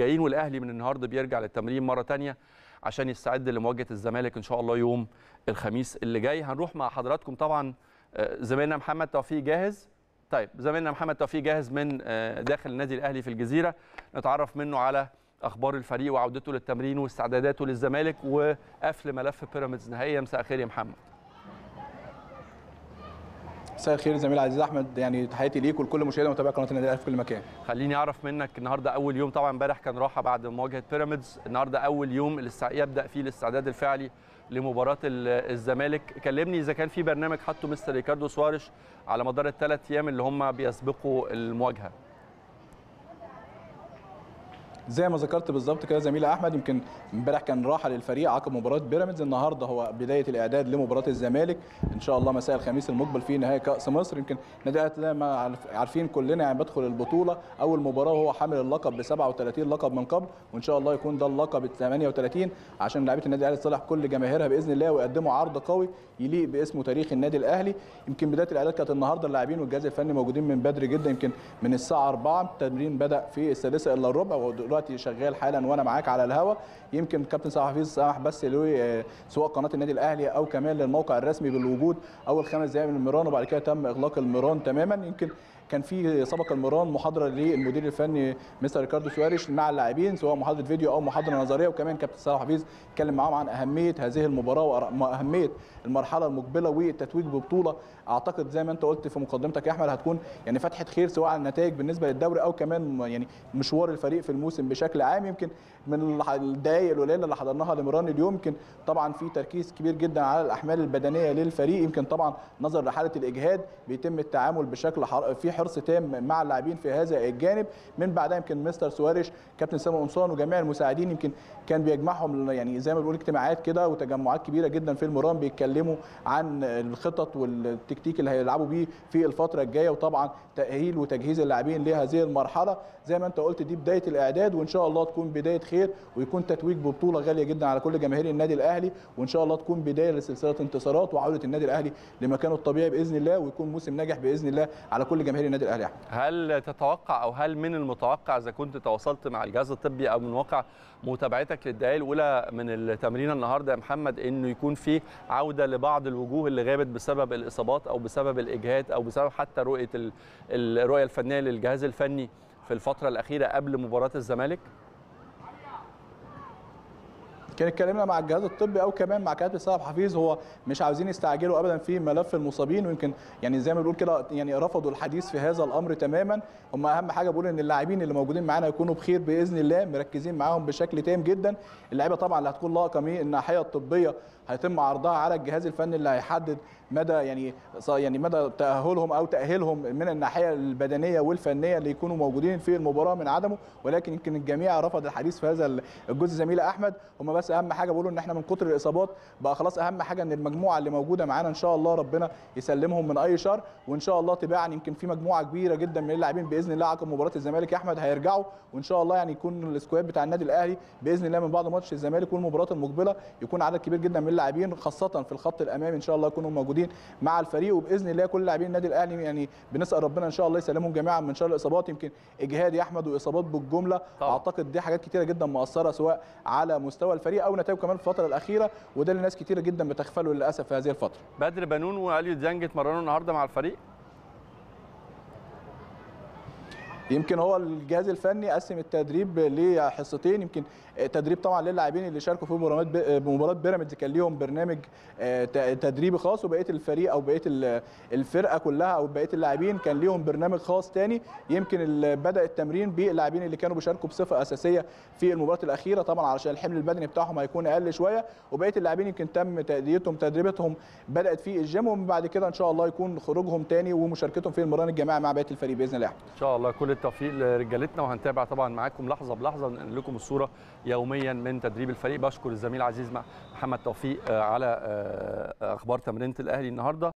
جايين والاهلي من النهارده بيرجع للتمرين مره تانية عشان يستعد لمواجهه الزمالك ان شاء الله يوم الخميس اللي جاي هنروح مع حضراتكم طبعا آه، زميلنا محمد توفيق جاهز طيب زميلنا محمد توفيق جاهز من آه، داخل النادي الاهلي في الجزيره نتعرف منه على اخبار الفريق وعودته للتمرين واستعداداته للزمالك وقفل ملف بيراميدز نهائيا مساء الخير يا محمد مساء الخير زميل عزيز احمد يعني تحياتي ليك ولكل مشاهدي ومتابعي قناه النادي الاهلي في كل مكان خليني اعرف منك النهارده اول يوم طبعا امبارح كان راحه بعد مواجهه بيراميدز النهارده اول يوم الاستع... يبدا فيه الاستعداد الفعلي لمباراه ال- الزمالك كلمني اذا كان في برنامج حطه مستر ريكاردو سوارش على مدار الثلاث ايام اللي هم بيسبقوا المواجهه زي ما ذكرت بالظبط كده زميل احمد يمكن امبارح كان راحه للفريق عقب مباراه بيراميدز النهارده هو بدايه الاعداد لمباراه الزمالك ان شاء الله مساء الخميس المقبل في نهائي كاس مصر يمكن النادي الاهلي زي ما عارف- عارفين كلنا يعني بدخل البطوله اول مباراه وهو حامل اللقب ب 37 لقب من قبل وان شاء الله يكون ده اللقب ال 38 عشان لعيبه النادي الاهلي تصالح كل جماهيرها باذن الله ويقدموا عرض قوي يليق باسم وتاريخ النادي الاهلي يمكن بدايه الاعداد كانت النهارده اللاعبين والجهاز الفني موجودين من بدري جدا يمكن من الساعه 4 التمرين بدا في السادسه الا الربع ودلوقتي شغال حالا وانا معاك على الهوا يمكن كابتن سامح حفيظ سمح بس له آه، سواء قناه النادي الاهلي او كمان للموقع الرسمي بالوجود اول خمس دقائق من الميران وبعد كده تم اغلاق الميران تماما يمكن كان في سبق الميران محاضره للمدير الفني مستر ريكاردو سواريش مع اللاعبين سواء محاضره فيديو او محاضره نظريه وكمان كابتن صلاح حفيظ اتكلم معاهم عن اهميه هذه المباراه واهميه المرحله المقبله والتتويج ببطوله اعتقد زي ما انت قلت في مقدمتك يا احمد هتكون يعني فتحه خير سواء على النتائج بالنسبه للدوري او كمان يعني مشوار الفريق في الموسم بشكل عام يمكن من الح- الدقائق القليله اللي حضرناها لمران اليوم يمكن طبعا في تركيز كبير جدا على الاحمال البدنيه للفريق يمكن طبعا نظرا لحاله الاجهاد بيتم التعامل بشكل حر... في حرص تام مع اللاعبين في هذا الجانب من بعدها يمكن مستر سواريش كابتن سامي قمصان وجميع المساعدين يمكن كان بيجمعهم يعني زي ما بنقول اجتماعات كده وتجمعات كبيره جدا في المران بيتكلموا عن الخطط والتكتيك اللي هيلعبوا بيه في الفتره الجايه وطبعا تاهيل وتجهيز اللاعبين لهذه المرحله زي ما انت قلت دي بدايه الاعداد وان شاء الله تكون بدايه خير ويكون تتويج ببطوله غاليه جدا على كل جماهير النادي الاهلي وان شاء الله تكون بدايه لسلسله انتصارات وعوده النادي الاهلي لمكانه الطبيعي باذن الله ويكون موسم ناجح باذن الله على كل جماهير النادي الاهلي يا أحمد. هل تتوقع او هل من المتوقع اذا كنت تواصلت مع الجهاز الطبي او من واقع متابعتك للدقائق الاولى من التمرين النهارده يا محمد انه يكون في عوده لبعض الوجوه اللي غابت بسبب الاصابات او بسبب الاجهاد او بسبب حتى رؤيه ال- الرؤيه الفنيه للجهاز الفني في الفتره الاخيره قبل مباراه الزمالك كان اتكلمنا مع الجهاز الطبي او كمان مع كابتن صالح حفيظ هو مش عاوزين يستعجلوا ابدا في ملف المصابين ويمكن يعني زي ما بنقول كده يعني رفضوا الحديث في هذا الامر تماما هم اهم حاجه بيقولوا ان اللاعبين اللي موجودين معانا يكونوا بخير باذن الله مركزين معاهم بشكل تام جدا اللعيبه طبعا اللي هتكون لائقه من الناحيه الطبيه هيتم عرضها على الجهاز الفني اللي هيحدد مدى يعني ص- يعني مدى تاهلهم او تاهيلهم من الناحيه البدنيه والفنيه اللي يكونوا موجودين في المباراه من عدمه ولكن يمكن الجميع رفض الحديث في هذا الجزء زميلي احمد هم بس اهم حاجه بيقولوا ان احنا من كتر الاصابات بقى خلاص اهم حاجه ان المجموعه اللي موجوده معانا ان شاء الله ربنا يسلمهم من اي شر وان شاء الله تباعا يمكن في مجموعه كبيره جدا من اللاعبين باذن الله عقب مباراه الزمالك يا احمد هيرجعوا وان شاء الله يعني يكون السكواد بتاع النادي الاهلي باذن الله من بعد ماتش الزمالك والمباراه المقبله يكون عدد كبير جدا من اللاعبين خاصه في الخط الامامي ان شاء الله يكونوا موجودين مع الفريق وباذن الله كل لاعبين النادي الاهلي يعني بنسال ربنا ان شاء الله يسلمهم جميعا من شر الاصابات يمكن اجهاد يا احمد واصابات بالجمله طبعا. اعتقد دي حاجات كتيره جدا مؤثره سواء على مستوى الفريق او نتائجه كمان في الفتره الاخيره وده اللي ناس كتيره جدا بتغفله للاسف في هذه الفتره بدر بنون واليو ديانج اتمرنوا النهارده مع الفريق يمكن هو الجهاز الفني قسم التدريب لحصتين يمكن تدريب طبعا للاعبين اللي شاركوا في مباراه مباراه بيراميدز كان ليهم برنامج آه، ت- تدريبي خاص وبقيه الفريق او بقيه ال- الفرقه كلها او بقيه اللاعبين كان ليهم برنامج خاص تاني يمكن ال- بدا التمرين باللاعبين اللي كانوا بيشاركوا بصفه اساسيه في المباراه الاخيره طبعا علشان الحمل البدني بتاعهم هيكون اقل شويه وبقيه اللاعبين يمكن تم تاديتهم تدريبتهم بدات في الجيم ومن بعد كده ان شاء الله يكون خروجهم تاني ومشاركتهم في المران الجماعي مع بقيه الفريق باذن الله ان شاء الله كل التوفيق لرجالتنا وهنتابع طبعا معاكم لحظه بلحظه وننقل لكم الصوره يوميا من تدريب الفريق بشكر الزميل العزيز محمد توفيق آه، على آه، اخبار تمرينه الاهلي النهارده